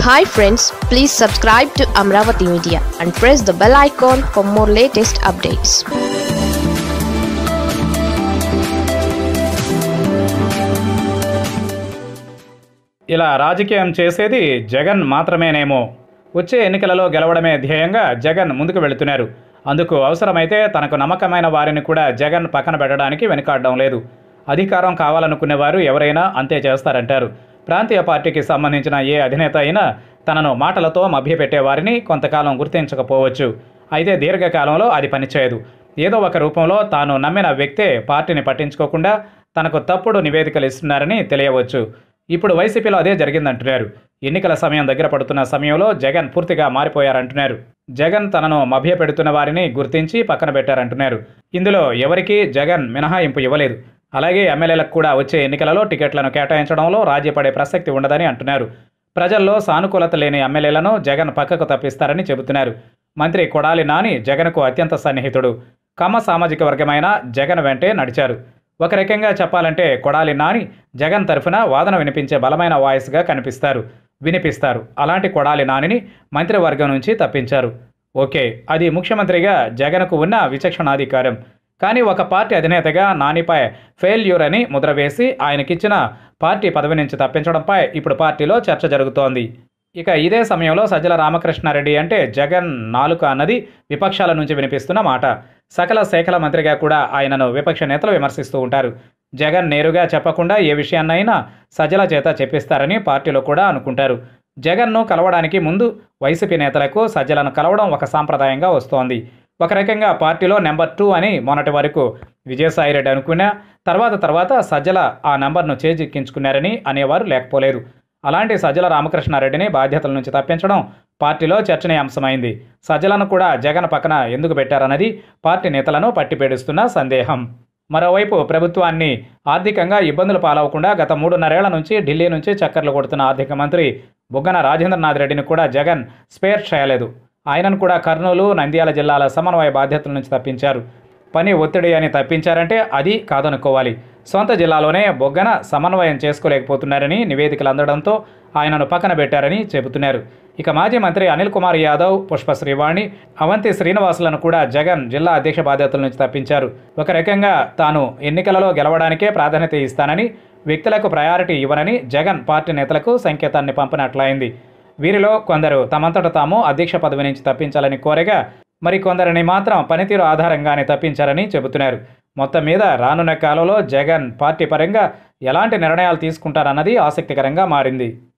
hi friends please subscribe to Amaravati media and press the bell icon for more latest updates ఇలా రాజకీయం చేసేది జగన్ మాత్రమేనేమో వచ్చే ఎన్నికలలో గెలవడమే ధ్యేయంగా జగన్ ముందుకు వెళుతున్నారు అందుకు అవసరమైతే తనకు నమ్మకమైన వారిని కూడా జగన్ పక్కన పెట్టడానికి వెనుకాడడం లేదు అధికారం కావాలనుకునే వారు ఎవరైనా అంతే చేస్తారంటారు ప్రాంతీయ పార్టీకి సంబంధించిన ఏ అధినేత అయినా తనను మాటలతో మభ్యపెట్టే వారిని కొంతకాలం గుర్తించకపోవచ్చు అయితే దీర్ఘకాలంలో అది పనిచేయదు ఏదో ఒక రూపంలో తాను నమ్మిన వ్యక్తే పార్టీని పట్టించుకోకుండా తనకు తప్పుడు నివేదికలు ఇస్తున్నారని తెలియవచ్చు ఇప్పుడు వైసీపీలో అదే జరిగిందంటున్నారు ఎన్నికల సమయం దగ్గర పడుతున్న సమయంలో జగన్ పూర్తిగా మారిపోయారంటున్నారు జగన్ తనను మభ్యపెడుతున్న వారిని గుర్తించి పక్కన పెట్టారంటున్నారు ఇందులో ఎవరికీ జగన్ మినహాయింపు ఇవ్వలేదు అలాగే ఎమ్మెల్యేలకు కూడా వచ్చే ఎన్నికలలో టికెట్లను కేటాయించడంలో రాజీ పడే ప్రసక్తి ఉండదని అంటున్నారు ప్రజల్లో సానుకూలత లేని ఎమ్మెల్యేలను జగన్ పక్కకు తప్పిస్తారని చెబుతున్నారు మంత్రి కొడాలి నాని జగన్కు అత్యంత సన్నిహితుడు కమ్మ సామాజిక వర్గమైన జగన్ వెంటే నడిచారు ఒక రకంగా చెప్పాలంటే కొడాలి నాని జగన్ తరఫున వాదన వినిపించే బలమైన వాయిస్గా కనిపిస్తారు వినిపిస్తారు అలాంటి కొడాలి నానిని మంత్రివర్గం నుంచి తప్పించారు ఓకే అది ముఖ్యమంత్రిగా జగన్కు ఉన్న విచక్షణాధికారం కానీ ఒక పార్టీ అధినేతగా నానిపై ఫెయిల్యూర్ అని ముద్ర వేసి ఆయనకిచ్చిన పార్టీ పదవి నుంచి తప్పించడంపై ఇప్పుడు పార్టీలో చర్చ జరుగుతోంది ఇక ఇదే సమయంలో సజ్జల రామకృష్ణారెడ్డి అంటే జగన్ నాలుక అన్నది విపక్షాల నుంచి వినిపిస్తున్న మాట సకల శాఖల మంత్రిగా కూడా ఆయనను విపక్ష నేతలు విమర్శిస్తూ ఉంటారు జగన్ నేరుగా చెప్పకుండా ఏ విషయాన్నైనా సజ్జల చేత చెప్పిస్తారని పార్టీలో కూడా అనుకుంటారు జగన్ను కలవడానికి ముందు వైసీపీ నేతలకు సజ్జలను కలవడం ఒక సాంప్రదాయంగా వస్తోంది ఒక రకంగా పార్టీలో నెంబర్ టూ అని మొన్నటి వరకు విజయసాయిరెడ్డి అనుకున్నా తర్వాత తర్వాత సజ్జల ఆ నెంబర్ను చేజిక్కించుకున్నారని అనేవారు లేకపోలేదు అలాంటి సజ్జల రామకృష్ణారెడ్డిని బాధ్యతల నుంచి తప్పించడం పార్టీలో చర్చనీయాంశమైంది సజ్జలను కూడా జగన్ పక్కన ఎందుకు పెట్టారన్నది పార్టీ నేతలను పట్టిపేడుస్తున్న సందేహం మరోవైపు ప్రభుత్వాన్ని ఆర్థికంగా ఇబ్బందులు పాలవకుండా గత మూడున్నరేళ్ల నుంచి ఢిల్లీ నుంచి చక్కర్లు కొడుతున్న ఆర్థిక మంత్రి బుగ్గన రాజేంద్రనాథ్ రెడ్డిని కూడా జగన్ స్పేర్ చేయలేదు ఆయనను కూడా కర్నూలు నంద్యాల జిల్లాల సమన్వయ బాధ్యతల నుంచి తప్పించారు పని ఒత్తిడి అని తప్పించారంటే అది కాదనుకోవాలి సొంత జిల్లాలోనే బొగ్గన సమన్వయం చేసుకోలేకపోతున్నారని నివేదికలు అందడంతో ఆయనను పక్కన పెట్టారని చెబుతున్నారు ఇక మాజీ మంత్రి అనిల్ కుమార్ యాదవ్ పుష్ప శ్రీవాణి అవంతి శ్రీనివాసులను కూడా జగన్ జిల్లా అధ్యక్ష బాధ్యతల నుంచి తప్పించారు ఒక రకంగా తాను ఎన్నికలలో గెలవడానికే ప్రాధాన్యత ఇస్తానని వ్యక్తులకు ప్రయారిటీ ఇవ్వనని జగన్ పార్టీ నేతలకు సంకేతాన్ని పంపినట్లయింది వీరిలో కొందరు తమంతట తాము అధ్యక్ష పదవి నుంచి తప్పించాలని కోరగా మరికొందరిని మాత్రం పనితీరు ఆధారంగానే తప్పించారని చెబుతున్నారు మొత్తం మీద రానున్న కాలంలో జగన్ పార్టీ పరంగా ఎలాంటి నిర్ణయాలు తీసుకుంటారన్నది ఆసక్తికరంగా మారింది